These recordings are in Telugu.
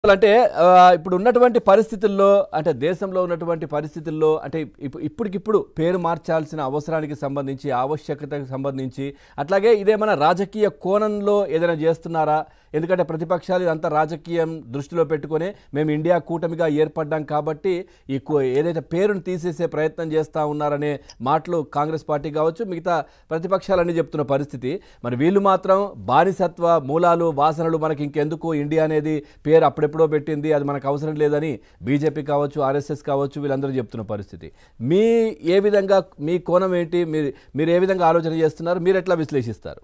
అంటే ఆ, ఇప్పుడు ఉన్నటువంటి పరిస్థితుల్లో అంటే దేశంలో ఉన్నటువంటి పరిస్థితుల్లో అంటే ఇప్పు- ఇప్పటికిప్పుడు పేరు మార్చాల్సిన అవసరానికి సంబంధించి ఆవశ్యకతకు సంబంధించి అట్లాగే ఇదేమైనా రాజకీయ కోణంలో ఏదైనా చేస్తున్నారా ఎందుకంటే ప్రతిపక్షాలు ఇదంతా రాజకీయం దృష్టిలో పెట్టుకొని మేము ఇండియా కూటమిగా ఏర్పడ్డాం కాబట్టి ఈ కో- ఏదైతే పేరును తీసేసే ప్రయత్నం చేస్తూ ఉన్నారనే మాటలు కాంగ్రెస్ పార్టీ కావచ్చు మిగతా ప్రతిపక్షాలన్నీ చెప్తున్న పరిస్థితి మరి వీళ్ళు మాత్రం బానిసత్వ మూలాలు వాసనలు మనకి ఇంకెందుకు ఇండియా అనేది పేరు అప్పుడెప్పుడో పెట్టింది అది మనకు అవసరం లేదని బీజేపీ కావచ్చు ఆర్ఎస్ఎస్ కావచ్చు వీళ్ళందరూ చెప్తున్న పరిస్థితి మీ ఏ విధంగా మీ కోణం ఏంటి మీరు మీరు ఏ విధంగా ఆలోచన చేస్తున్నారు మీరు ఎట్లా విశ్లేషిస్తారు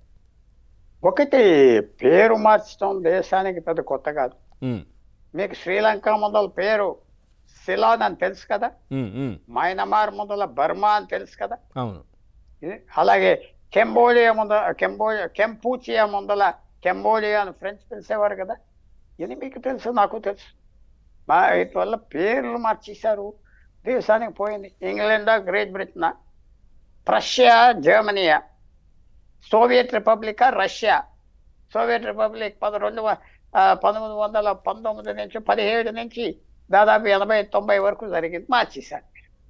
ఒకటి పేరు మార్చడం దేశానికి పెద్ద కొత్త కాదు ఉమ్, మీకు శ్రీలంక మొదల పేరు సిలాన్ అని తెలుసు కదా ఉమ్, ఉమ్, మయనమార్ మొదల బర్మా అని తెలుసు కదా అవును ఇది- అలాగే కెంబోడియా ముందల కెంబోడియా కెంపూచియా ముందల కెంబోడియా అని ఫ్రెంచ్ పిలిచేవారు కదా ఇది మీకు తెలుసు నాకు తెలుసు మా వీటి వల్ల పేర్లు మార్చేశారు దేశానికి పోయింది ఇంగ్లాండా గ్రేట్ బ్రిటనా ప్రష్యా జర్మనీయా సోవియట్ రిపబ్లికా రష్యా సోవియట్ రిపబ్లిక్ పదకొండు వ- ఆ, పంతొమ్మిది వందల పంతొమ్మిది నుంచి పదిహేడు నుంచి దాదాపు ఎనభై తొంభై వరకు జరిగింది మార్చేశారు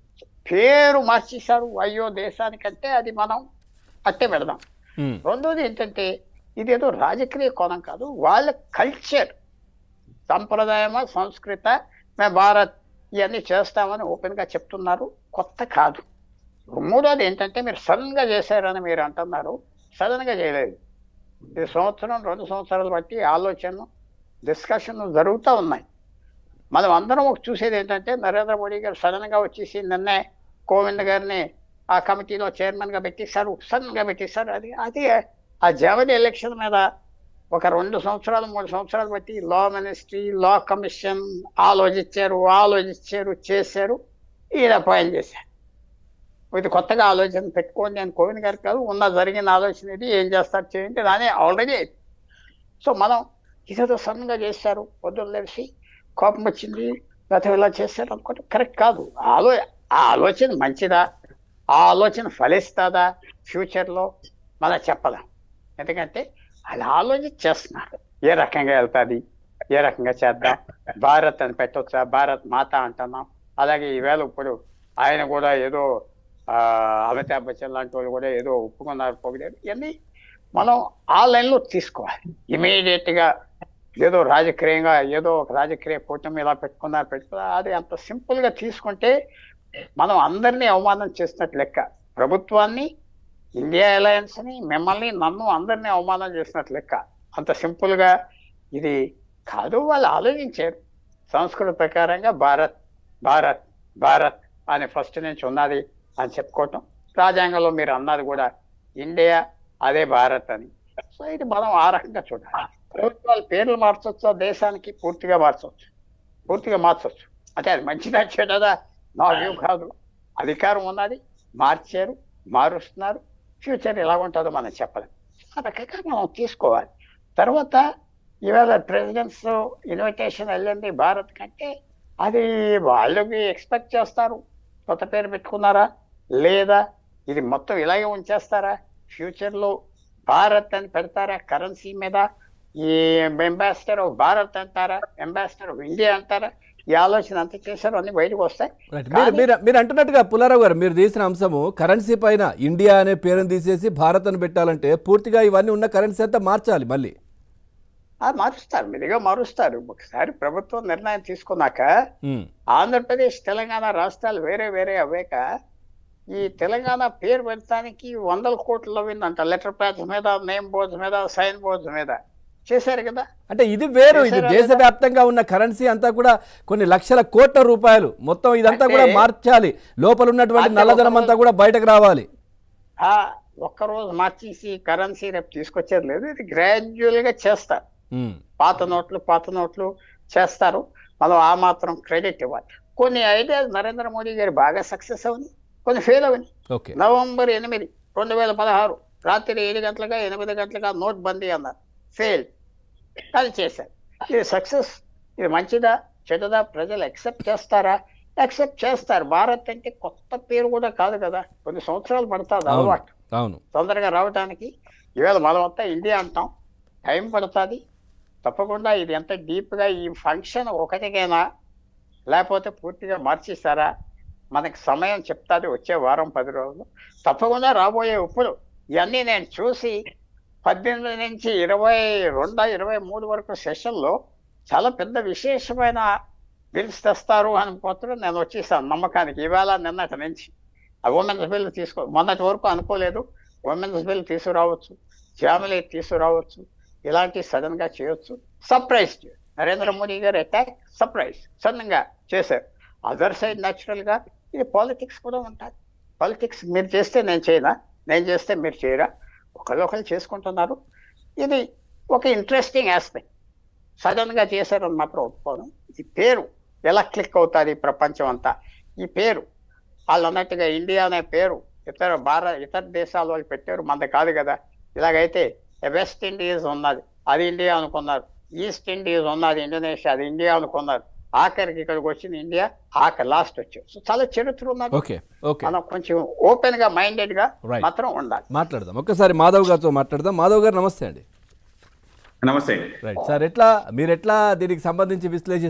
పేరు మార్చేశారు అయ్యో దేశానికంటే అది మనం అట్టే పెడదాం ఉమ్, రెండోది ఏంటంటే ఇదేదో రాజకీయ కోణం కాదు వాళ్ళ కల్చర్ సంప్రదాయమా సంస్కృత మేము భారత్ ఇవన్నీ చేస్తామని ఓపెన్గా చెప్తున్నారు కొత్త కాదు మూడోది ఏంటంటే మీరు సడన్గా చేశారని మీరు అంటున్నారు సడన్గా చేయలేదు ఇది సంవత్సరం రెండు సంవత్సరాలు బట్టి ఆలోచనలు డిస్కషన్ జరుగుతూ ఉన్నాయి మనం అందరం ఒక చూసేది ఏంటంటే నరేంద్ర మోడీ గారు సడన్గా వచ్చేసి నిన్నే కోవింద్ గారిని ఆ కమిటీలో చైర్మన్గా పెట్టేశారు సడన్గా పెట్టేశారు అది అది ఆ జవని ఎలక్షన్ మీద ఒక రెండు సంవత్సరాలు మూడు సంవత్సరాలు బట్టి లా మినిస్ట్రీ లా కమిషన్ ఆలోచించారు ఆలోచించారు చేశారు ఈయన అపాయింట్ చేశారు ఇది కొత్తగా ఆలోచన పెట్టుకోండి నేను కోవింద్ గారికి కాదు ఉన్న జరిగిన ఆలోచన ఇది ఏం చేస్తారు చేయండి దాని ఆల్రెడీ సో మనం ఇదేదో సడన్గా చేశారు పొద్దున్న లేచి కోపం వచ్చింది లేకపోతే ఇలా చేశారు అనుకుంటే కరెక్ట్ కాదు ఆలో ఆ ఆలోచన మంచిదా ఆ ఆలోచన ఫలిస్తుందా ఫ్యూచర్లో మనం చెప్పలేం ఎందుకంటే అలా ఆలోచన చేస్తున్నారు ఏ రకంగా వెళ్తుంది ఏ రకంగా చేద్దాం భారత్ అని పెట్టొచ్చా భారత్ మాత అంటున్నాం అలాగే ఈవేళ ఇప్పుడు ఆయన కూడా ఏదో ఆ, అమితాబ్ బచ్చన్ లాంటి వాళ్ళు కూడా ఏదో ఒప్పుకున్నారు పొగిడారు ఇవన్నీ మనం ఆ లైన్లో తీసుకోవాలి ఇమీడియట్ గా ఏదో రాజకీయంగా ఏదో ఒక రాజకీయ కూటమి ఇలా పెట్టుకున్నారు పెట్టుకున్నారు అది అంత సింపుల్ గా తీసుకుంటే మనం అందరినీ అవమానం చేసినట్టు లెక్క ప్రభుత్వాన్ని ఇండియా అలయన్స్ ని మిమ్మల్ని నన్ను అందరినీ అవమానం చేసినట్టు లెక్క అంత సింపుల్ గా ఇది కాదు వాళ్ళు ఆలోచించారు సంస్కృతి ప్రకారంగా భారత్ భారత్ భారత్ అని ఫస్ట్ నుంచి ఉన్నది అని చెప్పుకోవటం రాజ్యాంగంలో మీరు అన్నది కూడా ఇండియా అదే భారత్ అని సో ఇది మనం ఆ రకంగా చూడాలి ప్రభుత్వాలు పేర్లు మార్చొచ్చా దేశానికి పూర్తిగా మార్చవచ్చు పూర్తిగా మార్చవచ్చు అంటే అది మంచిదా చెడ్డదా నా వ్యూ కాదు అధికారం ఉన్నది మార్చారు మారుస్తున్నారు ఫ్యూచర్ ఎలా ఉంటుందో మనం చెప్పలేం ఆ రకంగా మనం తీసుకోవాలి తర్వాత ఇవాళ ప్రెసిడెంట్స్ ఇన్విటేషన్ వెళ్ళింది భారత్ కంటే అది వాళ్ళకి ఎక్స్పెక్ట్ చేస్తారు కొత్త పేరు పెట్టుకున్నారా లేదా ఇది మొత్తం ఇలాగే ఉంచేస్తారా ఫ్యూచర్లో భారత్ అని పెడతారా కరెన్సీ మీద ఈ అంబాసిడర్ ఆఫ్ భారత్ అంటారా అంబాసిడర్ ఆఫ్ ఇండియా అంటారా ఈ ఆలోచన అంత చేశారు అన్ని బయటకు వస్తాయి రైట్. మీరు మీరు మీరు అంటున్నట్టుగా పుల్లారావు గారు మీరు తీసిన అంశము కరెన్సీ పైన ఇండియా అనే పేరును తీసేసి భారత్ అని పెట్టాలంటే పూర్తిగా ఇవన్నీ ఉన్న కరెన్సీ అంతా మార్చాలి మళ్ళీ ఆ మారుస్తారు మీరుగా మారుస్తారు ఒకసారి ప్రభుత్వం నిర్ణయం తీసుకున్నాక ఉమ్, ఆంధ్రప్రదేశ్ తెలంగాణ రాష్ట్రాలు వేరే వేరే అవ్వాక ఈ తెలంగాణ పేరు పెడతానికి వందల కోట్లు అయిందంట లెటర్ ప్యాడ్స్ మీద నేమ్ బోర్డ్స్ మీద సైన్ బోర్డ్స్ మీద చేశారు కదా అంటే ఇది వేరు ఇది చేశారా దేశవ్యాప్తంగా ఉన్న కరెన్సీ అంతా కూడా కొన్ని లక్షల కోట్ల రూపాయలు మొత్తం ఇదంతా అంటే- కూడా మార్చాలి లోపల ఉన్నటువంటి అంటే నల్లధనం ఒక అంతా కూడా బయటకు రావాలి ఆ ఒక్కరోజు మార్చేసి కరెన్సీ రేపు తీసుకొచ్చేది లేదు ఇది గ్రాడ్యువల్ గా చేస్తారు ఉమ్, పాత నోట్లు పాత నోట్లు చేస్తారు మనం ఆ మాత్రం క్రెడిట్ ఇవ్వాలి కొన్ని ఐడియాస్ నరేంద్ర మోడీ గారు బాగా సక్సెస్ అవని కొన్ని ఫెయిల్ అవని ఓకే నవంబర్ ఎనిమిది రెండు వేల పదహారు రాత్రి ఏడు గంటలుగా ఎనిమిది గంటలుగా నోట్ బందీ అన్నారు ఫెయిల్ అది చేశారు ఇది సక్సెస్ ఇది మంచిదా చెడ్డదా ప్రజలు యాక్సెప్ట్ చేస్తారా యాక్సెప్ట్ చేస్తారు భారత్ అంటే కొత్త పేరు కూడా కాదు కదా కొన్ని సంవత్సరాలు పడుతుంది అవును అలవాటు అవును తొందరగా రావడానికి ఈవేళ మనమంతా ఇండియా అంటాం టైం పడుతుంది తప్పకుండా ఇది ఎంత డీప్గా ఈ ఫంక్షన్ ఒకటికైనా లేకపోతే పూర్తిగా మార్చేస్తారా మనకి సమయం చెప్తాది వచ్చే వారం పది రోజులు తప్పకుండా రాబోయే ఇప్పుడు ఇవన్నీ నేను చూసి పద్దెనిమిది నుంచి ఇరవై రెండు ఇరవై మూడు వరకు సెషన్లో చాలా పెద్ద విశేషమైన బిల్స్ తెస్తారు అని పోతే నేను వచ్చేసాను నమ్మకానికి ఇవాళ నిన్నటి నుంచి ఆ ఉమెన్స్ బిల్ తీసుకో మొన్నటి వరకు అనుకోలేదు ఉమెన్స్ బిల్ తీసుకురావచ్చు ఫ్యామిలీ తీసుకురావచ్చు ఇలాంటి సడన్ గా చేయొచ్చు సర్ప్రైజ్ నరేంద్ర మోడీ గారు అటాక్ సర్ప్రైజ్ సడన్ గా చేశారు అదర్ సైడ్ న్యాచురల్ గా ఇది పాలిటిక్స్ కూడా ఉంటుంది పాలిటిక్స్ మీరు చేస్తే నేను చేయనా నేను చేస్తే మీరు చేయరా ఒకరొకరు చేసుకుంటున్నారు ఇది ఒక ఇంట్రెస్టింగ్ ఆస్పెక్ట్ సడన్ గా చేశారని మాత్రం ఒప్పుకోను ఈ పేరు ఎలా క్లిక్ అవుతుంది ఈ ప్రపంచం అంతా ఈ పేరు వాళ్ళు అన్నట్టుగా ఇండియా అనే పేరు ఇతర భారత ఇతర దేశాల వాళ్ళు పెట్టారు మనది కాదు కదా ఇలాగైతే వెస్ట్ ఇండీస్ ఉన్నది అది ఇండియా అనుకున్నారు ఈస్ట్ ఇండీస్ ఉన్నది ఇండోనేషియా అది ఇండియా అనుకున్నారు ఆఖరికి ఇక్కడికి వచ్చింది ఇండియా ఆఖరి లాస్ట్ వచ్చారు సో చాలా చరిత్ర ఉన్నది ఓకే ఓకే మనం కొంచెం ఓపెన్ గా మైండెడ్ గా Right. మాత్రం ఉండాలి మాట్లాడదాం ఒక్కసారి మాధవ్ గారితో మాట్లాడదాం మాధవ్ గారు నమస్తే అండి నమస్తే రైట్ సార్ ఎట్లా మీరు ఎట్లా దీనికి సంబంధించి విశ్లేషి